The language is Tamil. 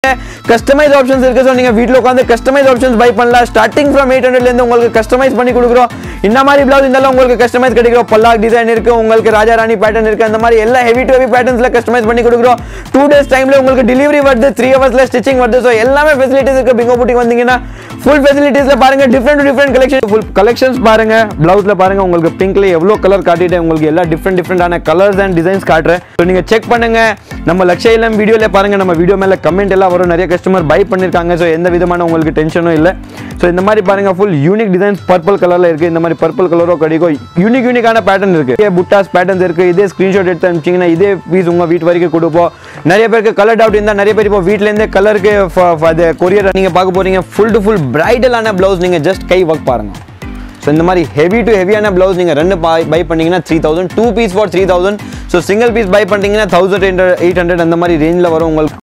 கஸ்டமைஸ் ஆப்ஷன்ஸ் இருக்கு ஸோ நீங்கள் வீட்டில் உட்காந்து கஸ்டமைஸ் ஆப்ஷன்ஸ் பை பண்ணலாம் ஸ்டார்டிங் ஃப்ரம் எயிட் ஹண்ட்ரட்லேருந்து உங்களுக்கு கஸ்டமைஸ் பண்ணி கொடுக்குறோம் இந்த மாதிரி பிளவுஸ் இருந்தாலும் உங்களுக்கு கஸ்டமைஸ் கிடைக்கும் பல்லாக் டிசைன் இருக்கு உங்களுக்கு ராஜா ராணி பேட்டர்ன் இருக்கு அந்த மாதிரி எல்லா ஹெவி டு ஹெவி பேட்டர்ன்ஸ்ல கஸ்டமைஸ் பண்ணி கொடுக்குறோம் டூ டேஸ் டைம்ல உங்களுக்கு டெலிவரி வருது த்ரீ ஹவர்ஸ்ல ஸ்டிச்சிங் வருது ஸோ எல்லாமே ஃபெசிலிட்டிஸ் இருக்கு பிங்கோ பூட்டிக்கு வந்தீங்கன்னா ஃபுல் ஃபெசிலிட்டிஸ்ல பாருங்க different different collection full collections பாருங்க பிளவுஸ்ல பாருங்க உங்களுக்கு பிங்க்ல எவ்வளோ கலர் காட்டிட்டேன் உங்களுக்கு எல்லா டிஃப்ரெண்ட் டிஃப்ரெண்டான கலர்ஸ் அண்ட் டிசைன்ஸ் காட்டுறேன் ஸோ நீங்க செக் பண்ணுங்க நம்ம லட்ச இளம் வீடியோல பாருங்க நம்ம வீடியோ மேல கமெண்ட் எல்லாம் வரும் நிறைய கஸ்டமர் பை பண்ணிருக்காங்க ஸோ எந்த விதமான உங்களுக்கு டென்ஷனும் இல்லை ஸோ இந்த மாதிரி பாருங்க ஃபுல் யூனிக் டிசைன்ஸ் பர்பிள் கலர்ல இருக்கு இந்த மாதிரி பர்பிள் கலரோ கிடைக்கும் யூனிக் யூனிக்கான பேட்டர்ன் இருக்கு இதே புட்டாஸ் பேட்டர்ன்ஸ் இருக்கு இதே ஸ்கிரீன்ஷாட் எடுத்து அனுப்பிச்சிங்கன்னா இதே பீஸ் உங்க வீட்டு வரைக்கும் கொடுப்போம் நிறைய பேருக்கு கலர் டவுட் இருந்தால் நிறைய பேர் இப்போ வீட்ல இருந்தே கலருக்கு அது கொரியர் நீங்க பார்க்க போறீங்க ஃபுல் டு ஃபுல் பிரைடலான பிளவுஸ் நீங்க ஜஸ்ட் கை ஒர்க் பாருங்க ஸோ இந்த மாதிரி ஹெவி டு ஹெவியான பிளவுஸ் நீங்கள் ரெண்டு பை பண்ணீங்கன்னா three thousand two piece for three thousand so single piece buy பண்ணிட்டீங்கன்னா தௌசண்ட் எயிட் ஹண்ட்ரட் அந்த மாதிரி ரேஞ்சில் வரும் உங்களுக்கு